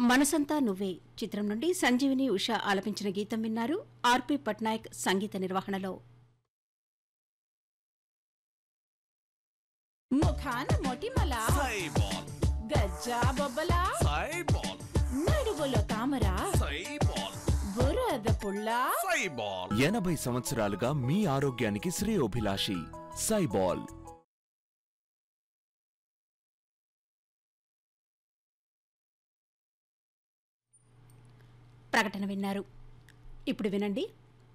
మనసంతా నువ్వే చిత్రం నుండి సంజీవిని ఉష ఆలపించిన గీతం విన్నారు ఆర్పి పట్నాయక్ సంగీత నిర్వహణలో ముఖాన మొటిమల సైబాల్ గజ్జా బొబ్బల సైబాల్ నడువులో తామర సైబాల్ బురద పుల్ల సైబాల్ ఎనభై సంవత్సరాలుగా మీ ఆరోగ్యానికి శ్రేయోభిలాషి సైబాల్ ప్రకటన విన్నారు ఇప్పుడు వినండి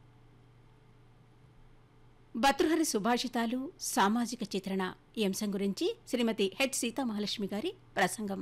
భతృహరి సుభాషితాలు సామాజిక చిత్రణ ఈ అంశం గురించి శ్రీమతి హెచ్ సీతామహాలక్ష్మి గారి ప్రసంగం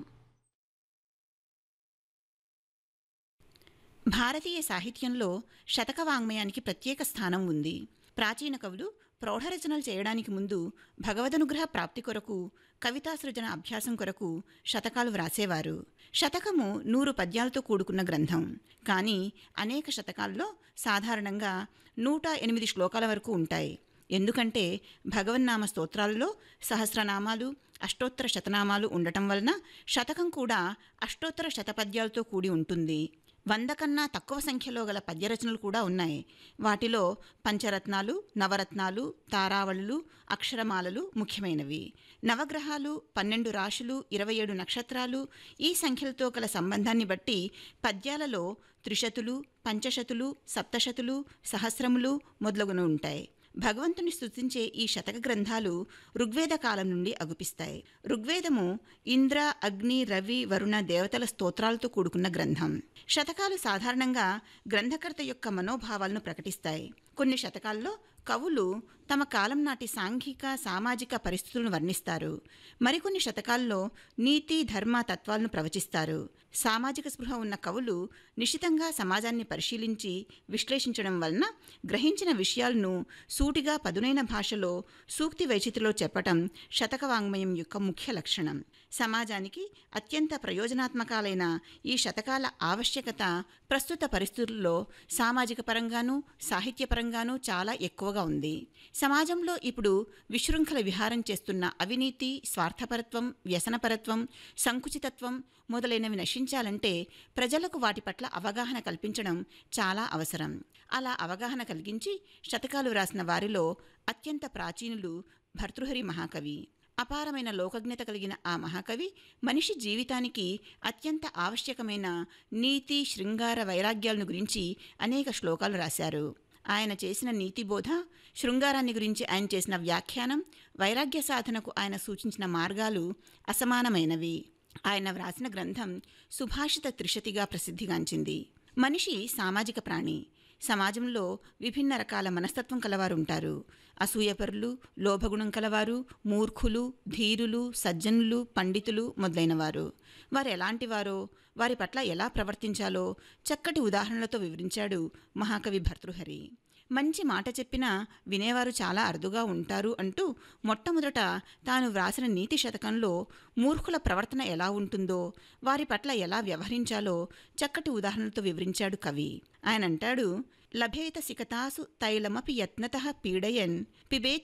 భారతీయ సాహిత్యంలో శతక వాంగ్మయానికి ప్రత్యేక స్థానం ఉంది ప్రాచీన కవులు ప్రౌఢరచనలు చేయడానికి ముందు భగవదనుగ్రహ ప్రాప్తి కొరకు కవితా సృజన అభ్యాసం కొరకు శతకాలు వ్రాసేవారు శతకము నూరు పద్యాలతో కూడుకున్న గ్రంథం కానీ అనేక శతకాల్లో సాధారణంగా నూట ఎనిమిది శ్లోకాల వరకు ఉంటాయి ఎందుకంటే భగవన్నామ స్తోత్రాలలో సహస్రనామాలు అష్టోత్తర శతనామాలు ఉండటం వలన శతకం కూడా అష్టోత్తర శతపద్యాలతో కూడి ఉంటుంది వంద కన్నా తక్కువ సంఖ్యలో గల పద్యరచనలు కూడా ఉన్నాయి వాటిలో పంచరత్నాలు నవరత్నాలు తారావళులు అక్షరమాలలు ముఖ్యమైనవి నవగ్రహాలు పన్నెండు రాశులు ఇరవై ఏడు నక్షత్రాలు ఈ సంఖ్యలతో గల సంబంధాన్ని బట్టి పద్యాలలో త్రిశతులు పంచశతులు సప్తశతులు సహస్రములు మొదలగున ఉంటాయి భగవంతుని స్తుతించే ఈ శతక గ్రంథాలు ఋగ్వేద కాలం నుండి అగుపిస్తాయి ఋగ్వేదము ఇంద్ర అగ్ని రవి వరుణ దేవతల స్తోత్రాలతో కూడుకున్న గ్రంథం శతకాలు సాధారణంగా గ్రంథకర్త యొక్క మనోభావాలను ప్రకటిస్తాయి కొన్ని శతకాల్లో కవులు తమ కాలం నాటి సాంఘిక సామాజిక పరిస్థితులను వర్ణిస్తారు మరికొన్ని శతకాల్లో నీతి ధర్మ తత్వాలను ప్రవచిస్తారు సామాజిక స్పృహ ఉన్న కవులు నిశితంగా సమాజాన్ని పరిశీలించి విశ్లేషించడం వలన గ్రహించిన విషయాలను సూటిగా పదునైన భాషలో సూక్తి వైచిత్రిలో చెప్పటం శతక వాంగ్మయం యొక్క ముఖ్య లక్షణం సమాజానికి అత్యంత ప్రయోజనాత్మకాలైన ఈ శతకాల ఆవశ్యకత ప్రస్తుత పరిస్థితుల్లో సామాజిక పరంగానూ సాహిత్యపరంగానూ చాలా ఎక్కువగా ఉంది సమాజంలో ఇప్పుడు విశృంఖల విహారం చేస్తున్న అవినీతి స్వార్థపరత్వం వ్యసనపరత్వం సంకుచితత్వం మొదలైనవి నశించాలంటే ప్రజలకు వాటి పట్ల అవగాహన కల్పించడం చాలా అవసరం అలా అవగాహన కలిగించి శతకాలు రాసిన వారిలో అత్యంత ప్రాచీనులు భర్తృహరి మహాకవి అపారమైన లోకజ్ఞత కలిగిన ఆ మహాకవి మనిషి జీవితానికి అత్యంత ఆవశ్యకమైన నీతి శృంగార వైరాగ్యాలను గురించి అనేక శ్లోకాలు రాశారు ఆయన చేసిన నీతిబోధ శృంగారాన్ని గురించి ఆయన చేసిన వ్యాఖ్యానం వైరాగ్య సాధనకు ఆయన సూచించిన మార్గాలు అసమానమైనవి ఆయన వ్రాసిన గ్రంథం సుభాషిత త్రిశతిగా ప్రసిద్ధిగాంచింది మనిషి సామాజిక ప్రాణి సమాజంలో విభిన్న రకాల మనస్తత్వం కలవారు ఉంటారు అసూయపరులు లోభగుణం కలవారు మూర్ఖులు ధీరులు సజ్జనులు పండితులు మొదలైనవారు వారు ఎలాంటివారో వారి పట్ల ఎలా ప్రవర్తించాలో చక్కటి ఉదాహరణలతో వివరించాడు మహాకవి భర్తృహరి మంచి మాట చెప్పినా వినేవారు చాలా అరుదుగా ఉంటారు అంటూ మొట్టమొదట తాను వ్రాసిన నీతి శతకంలో మూర్ఖుల ప్రవర్తన ఎలా ఉంటుందో వారి పట్ల ఎలా వ్యవహరించాలో చక్కటి ఉదాహరణలతో వివరించాడు కవి ఆయన అంటాడు లభేత సికతాసు తైలమపి యత్నత పీడయన్ పిబేత్